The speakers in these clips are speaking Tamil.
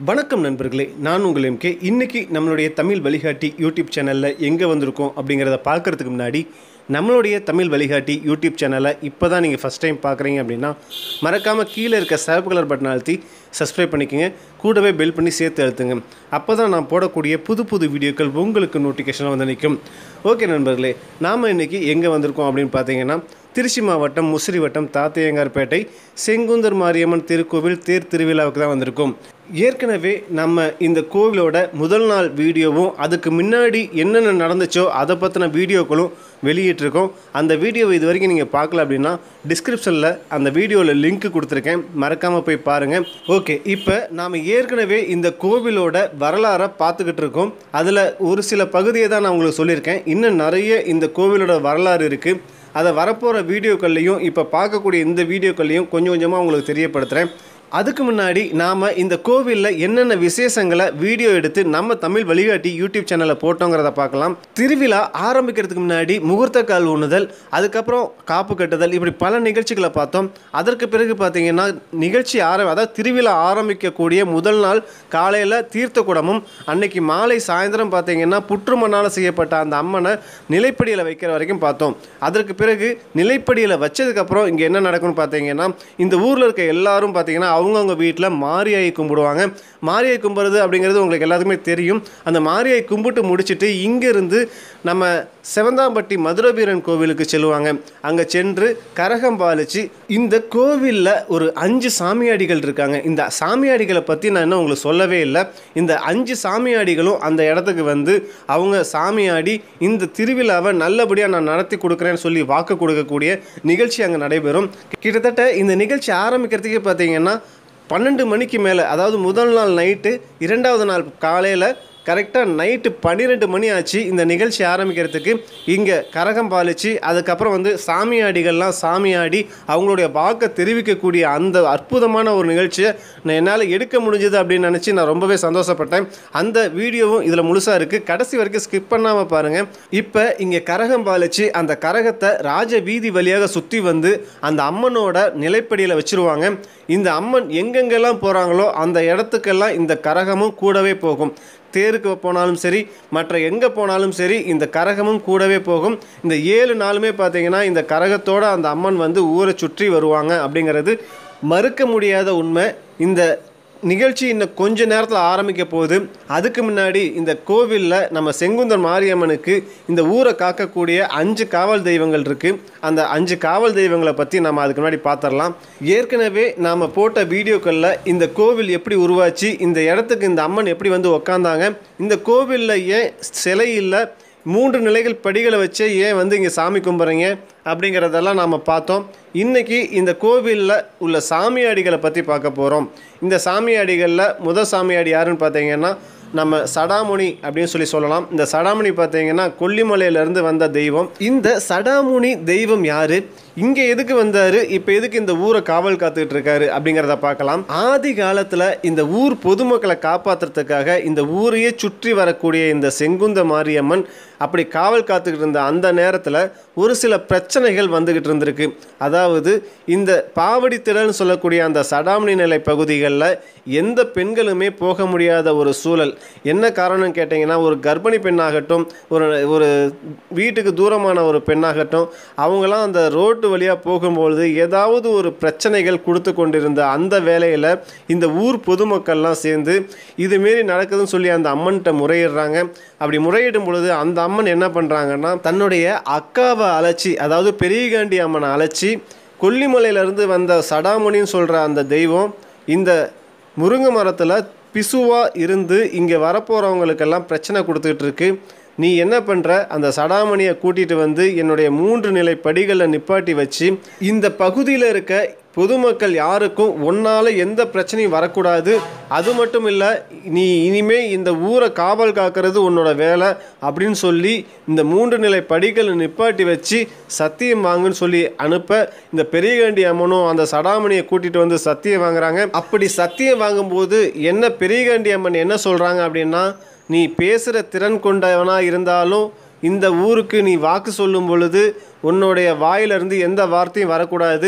வணக்கம் நண்பர்களே நான் உங்கள் எம்கே இன்னைக்கு நம்மளுடைய தமிழ் வழிகாட்டி யூடியூப் சேனலில் எங்கே வந்திருக்கோம் அப்படிங்கிறத பார்க்கறதுக்கு முன்னாடி நம்மளுடைய தமிழ் வழிகாட்டி யூடியூப் சேனலை இப்போ தான் நீங்கள் ஃபஸ்ட் டைம் பார்க்குறீங்க அப்படின்னா மறக்காமல் கீழே இருக்க சிவப்பு கலர் பட்டன் அழுத்தி சப்ஸ்கிரைப் பண்ணிக்கோங்க கூடவே பெல் பண்ணி சேர்த்து அழுத்துங்க அப்போ தான் நான் போடக்கூடிய புது புது வீடியோக்கள் உங்களுக்கு நோட்டிஃபிகேஷனாக வந்து நிற்கும் ஓகே நண்பர்களே நாம் இன்றைக்கி எங்கே வந்திருக்கோம் அப்படின்னு பார்த்தீங்கன்னா திருச்சி மாவட்டம் முசிறி வட்டம் தாத்தையங்கார்பேட்டை செங்குந்தர் மாரியம்மன் திருக்கோவில் தேர் திருவிழாவுக்கு தான் வந்திருக்கோம் ஏற்கனவே நம்ம இந்த கோவிலோட முதல் நாள் வீடியோவும் அதுக்கு முன்னாடி என்னென்ன நடந்துச்சோ அதை பற்றின வீடியோக்களும் வெளியிட்டிருக்கோம் அந்த வீடியோவை இது வரைக்கும் நீங்கள் பார்க்கல அப்படின்னா டிஸ்கிரிப்ஷனில் அந்த வீடியோவில் லிங்க் கொடுத்துருக்கேன் மறக்காமல் போய் பாருங்கள் ஓகே இப்போ நாம் ஏற்கனவே இந்த கோவிலோட வரலாறை பார்த்துக்கிட்டு இருக்கோம் அதில் ஒரு சில பகுதியை தான் நான் உங்களுக்கு சொல்லியிருக்கேன் இன்னும் நிறைய இந்த கோவிலோட வரலாறு இருக்குது அதை வரப்போகிற வீடியோக்கள்லையும் இப்போ பார்க்கக்கூடிய இந்த வீடியோக்கள்லையும் கொஞ்சம் கொஞ்சமாக உங்களுக்கு தெரியப்படுத்துகிறேன் அதுக்கு முன்னாடி நாம் இந்த கோவிலில் என்னென்ன விசேஷங்களை வீடியோ எடுத்து நம்ம தமிழ் வழிகாட்டி யூடியூப் சேனலில் போட்டோங்கிறத பார்க்கலாம் திருவிழா ஆரம்பிக்கிறதுக்கு முன்னாடி முகூர்த்த கால் ஊணுதல் அதுக்கப்புறம் காப்பு கட்டுதல் இப்படி பல நிகழ்ச்சிகளை பார்த்தோம் அதற்கு பிறகு பார்த்தீங்கன்னா நிகழ்ச்சி ஆரம் அதாவது திருவிழா ஆரம்பிக்கக்கூடிய முதல் நாள் காலையில் தீர்த்த குடமும் அன்னைக்கு மாலை சாயந்தரம் பார்த்தீங்கன்னா புற்றுமண்ணால் செய்யப்பட்ட அந்த அம்மனை நிலைப்படியில் வைக்கிற வரைக்கும் பார்த்தோம் அதற்கு பிறகு நிலைப்படியில் வச்சதுக்கப்புறம் இங்கே என்ன நடக்கும்னு பார்த்தீங்கன்னா இந்த ஊரில் இருக்க எல்லாரும் பார்த்தீங்கன்னா அவங்கவுங்க வீட்டில் மாரியாயை கும்பிடுவாங்க மாரியாயை கும்பிட்றது அப்படிங்கிறது உங்களுக்கு எல்லாத்துக்குமே தெரியும் அந்த மாரியாயை கும்பிட்டு முடிச்சுட்டு இங்கேருந்து நம்ம செவந்தாம்பட்டி மதுரவீரன் கோவிலுக்கு செல்லுவாங்க அங்கே சென்று கரகம் பாலிச்சு இந்த கோவிலில் ஒரு அஞ்சு சாமியாடிகள் இருக்காங்க இந்த சாமியாடிகளை பற்றி நான் இன்னும் உங்களுக்கு சொல்லவே இல்லை இந்த அஞ்சு சாமியாடிகளும் அந்த இடத்துக்கு வந்து அவங்க சாமியாடி இந்த திருவிழாவை நல்லபடியாக நான் நடத்தி கொடுக்குறேன்னு சொல்லி வாக்கு கொடுக்கக்கூடிய நிகழ்ச்சி அங்கே நடைபெறும் கிட்டத்தட்ட இந்த நிகழ்ச்சி ஆரம்பிக்கிறதுக்கே பார்த்தீங்கன்னா பன்னெண்டு மணிக்கு மேலே அதாவது முதல் நாள் நைட்டு இரண்டாவது நாள் காலையில் கரெக்டாக நைட்டு பன்னிரெண்டு மணி ஆச்சு இந்த நிகழ்ச்சி ஆரம்பிக்கிறதுக்கு இங்கே கரகம் பாலிச்சு அதுக்கப்புறம் வந்து சாமியாடிகள்லாம் சாமியாடி அவங்களுடைய வாக்கை தெரிவிக்கக்கூடிய அந்த அற்புதமான ஒரு நிகழ்ச்சியை நான் என்னால் எடுக்க முடிஞ்சது அப்படின்னு நினச்சி நான் ரொம்பவே சந்தோஷப்பட்டேன் அந்த வீடியோவும் இதில் முழுசாக இருக்குது கடைசி வரைக்கும் ஸ்கிப் பண்ணாமல் பாருங்கள் இப்போ இங்கே கரகம் பாலிச்சு அந்த கரகத்தை ராஜ வீதி வழியாக சுற்றி வந்து அந்த அம்மனோட நிலைப்படியில் வச்சுருவாங்க இந்த அம்மன் எங்கெங்கெல்லாம் போகிறாங்களோ அந்த இடத்துக்கெல்லாம் இந்த கரகமும் கூடவே போகும் தேருக்கு போனாலும் சரி மற்ற எங்கே போனாலும் சரி இந்த கரகமும் கூடவே போகும் இந்த ஏழு நாளுமே பார்த்தீங்கன்னா இந்த கரகத்தோட அந்த அம்மன் வந்து ஊரை சுற்றி வருவாங்க அப்படிங்கிறது மறுக்க முடியாத உண்மை இந்த நிகழ்ச்சி இன்னும் கொஞ்ச நேரத்தில் ஆரம்பிக்க போகுது அதுக்கு முன்னாடி இந்த கோவிலில் நம்ம செங்குந்தர் மாரியம்மனுக்கு இந்த ஊரை காக்கக்கூடிய அஞ்சு காவல் தெய்வங்கள் இருக்குது அந்த அஞ்சு காவல் தெய்வங்களை பற்றி நம்ம அதுக்கு முன்னாடி பார்த்துடலாம் ஏற்கனவே நாம் போட்ட வீடியோக்களில் இந்த கோவில் எப்படி உருவாச்சு இந்த இடத்துக்கு இந்த அம்மன் எப்படி வந்து உக்காந்தாங்க இந்த கோவிலில் ஏன் சிலை இல்லை மூன்று நிலைகள் படிகளை வச்சு ஏன் வந்து இங்கே சாமி கும்பிட்றீங்க அப்படிங்கிறதெல்லாம் நாம் பார்த்தோம் இன்றைக்கி இந்த கோவிலில் உள்ள சாமியாடிகளை பற்றி பார்க்க போகிறோம் இந்த சாமியாடிகளில் முத சாமியாடி யாருன்னு பார்த்தீங்கன்னா நம்ம சடாமுனி அப்படின்னு சொல்லி சொல்லலாம் இந்த சடாமுனி பார்த்தீங்கன்னா கொல்லிமலையிலேருந்து வந்த தெய்வம் இந்த சடாமுனி தெய்வம் யார் இங்கே எதுக்கு வந்தார் இப்போ எதுக்கு இந்த ஊரை காவல் காத்துக்கிட்டு இருக்காரு அப்படிங்கிறத பார்க்கலாம் ஆதி காலத்தில் இந்த ஊர் பொதுமக்களை காப்பாற்றுறதுக்காக இந்த ஊரையே சுற்றி வரக்கூடிய இந்த செங்குந்த மாரியம்மன் அப்படி காவல் காத்துக்கிட்டு இருந்த அந்த நேரத்தில் ஒரு சில பிரச்சனைகள் வந்துக்கிட்டு இருந்திருக்கு அதாவது இந்த பாவடி திடல்னு சொல்லக்கூடிய அந்த சடாமணி நிலை பகுதிகளில் எந்த பெண்களுமே போக முடியாத ஒரு சூழல் என்ன காரணம் கேட்டிங்கன்னா ஒரு கர்ப்பிணி பெண்ணாகட்டும் ஒரு ஒரு வீட்டுக்கு தூரமான ஒரு பெண்ணாகட்டும் அவங்களாம் அந்த ரோட்டு வழியாக போகும்பொழுது ஏதாவது ஒரு பிரச்சனைகள் கொடுத்து கொண்டிருந்த அந்த வேலையில் இந்த ஊர் பொதுமக்கள்லாம் சேர்ந்து இதுமாரி நடக்குதுன்னு சொல்லி அந்த அம்மன்கிட்ட முறையிடுறாங்க அப்படி முறையிடும் பொழுது அந்த அம்மன் என்ன பண்ணுறாங்கன்னா தன்னுடைய அக்காவை அழைச்சி அதாவது பெரியகாண்டி அம்மனை அழைச்சி கொல்லிமலையிலேருந்து வந்த சடாமணின்னு சொல்கிற அந்த தெய்வம் இந்த முருங்கை மரத்தில் பிசுவாக இருந்து இங்கே வரப்போகிறவங்களுக்கெல்லாம் பிரச்சனை கொடுத்துக்கிட்டு இருக்கு நீ என்ன பண்ணுற அந்த சடாமணியை கூட்டிகிட்டு வந்து என்னுடைய மூன்று நிலை படிகளை நிப்பாட்டி வச்சு இந்த பகுதியில் இருக்க பொதுமக்கள் யாருக்கும் ஒன்னால் எந்த பிரச்சனையும் வரக்கூடாது அது மட்டும் இல்லை நீ இனிமே இந்த ஊரை காவல் காக்கிறது உன்னோட வேலை அப்படின்னு சொல்லி இந்த மூன்று நிலை படிகளை நிப்பாட்டி வச்சு சத்தியம் வாங்குன்னு சொல்லி அனுப்ப இந்த பெரியகாண்டி அம்மனும் அந்த சடாமணியை கூட்டிகிட்டு வந்து சத்தியம் வாங்குறாங்க அப்படி சத்தியம் வாங்கும்போது என்ன பெரியகாண்டி அம்மன் என்ன சொல்கிறாங்க அப்படின்னா நீ பேசுகிற திறன் கொண்டவனாக இருந்தாலும் இந்த ஊருக்கு நீ வாக்கு சொல்லும் பொழுது உன்னுடைய வாயிலிருந்து எந்த வார்த்தையும் வரக்கூடாது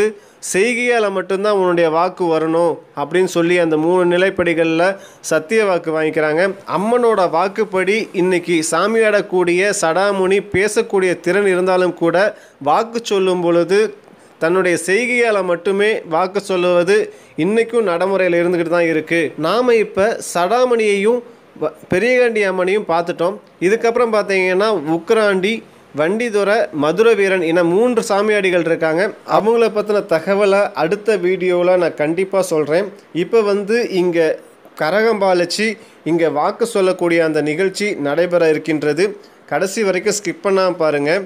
செய்கையால் மட்டும்தான் உன்னுடைய வாக்கு வரணும் அப்படின்னு சொல்லி அந்த மூணு நிலைப்படிகளில் சத்திய வாக்கு வாங்கிக்கிறாங்க அம்மனோட வாக்குப்படி இன்னைக்கு சாமியாடக்கூடிய சடாமுனி பேசக்கூடிய திறன் இருந்தாலும் கூட வாக்கு சொல்லும் பொழுது தன்னுடைய செய்கையால் மட்டுமே வாக்கு சொல்லுவது இன்றைக்கும் நடைமுறையில் இருந்துக்கிட்டு தான் இருக்குது நாம் இப்போ சடாமணியையும் வ- பெரியகாண்டி அம்மனையும் பார்த்துட்டோம் இதுக்கப்புறம் பார்த்தீங்கன்னா உக்ராண்டி வண்டிதுரை மதுரை வீரன் என மூன்று சாமியாடிகள் இருக்காங்க அவங்கள பற்றின தகவலை அடுத்த வீடியோவில் நான் கண்டிப்பாக சொல்கிறேன் இப்போ வந்து இங்கே கரகம்பாலச்சி இங்கே வாக்கு சொல்லக்கூடிய அந்த நிகழ்ச்சி நடைபெற இருக்கின்றது கடைசி வரைக்கும் ஸ்கிப் பண்ணாமல் பாருங்கள்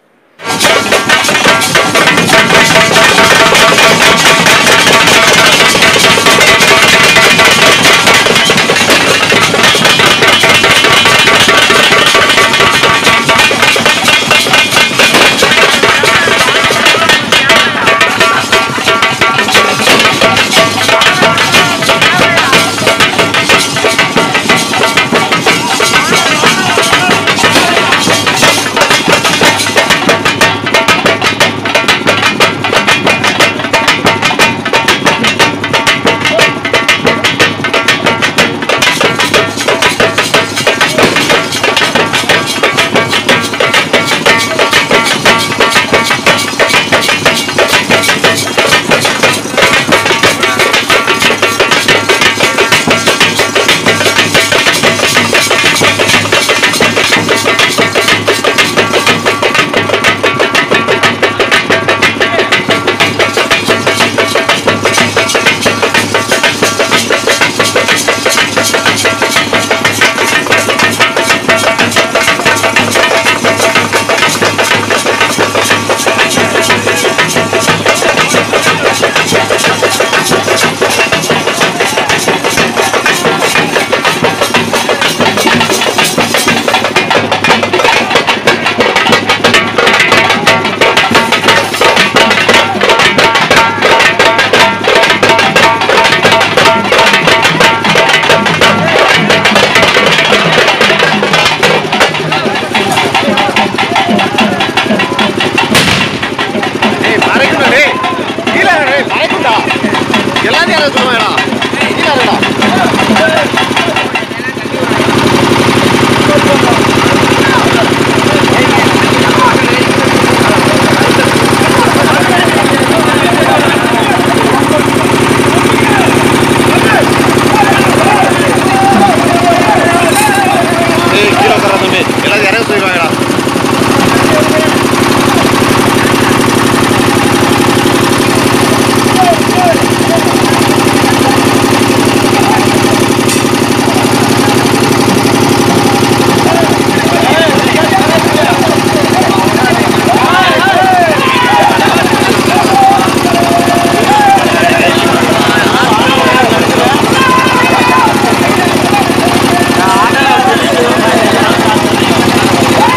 டேய் மறைக்கணும் டேய் கீழே இறங்கு, டேய் மறைக்கும்டா எல்லாத்தையும் யாரும் சொல்லுவாங்கடா கீழே இறங்குடா டேய் கீழே உட்கார தம்பி எல்லாத்தையும் இறங்க சொல்லிடுவாங்கடா ஆ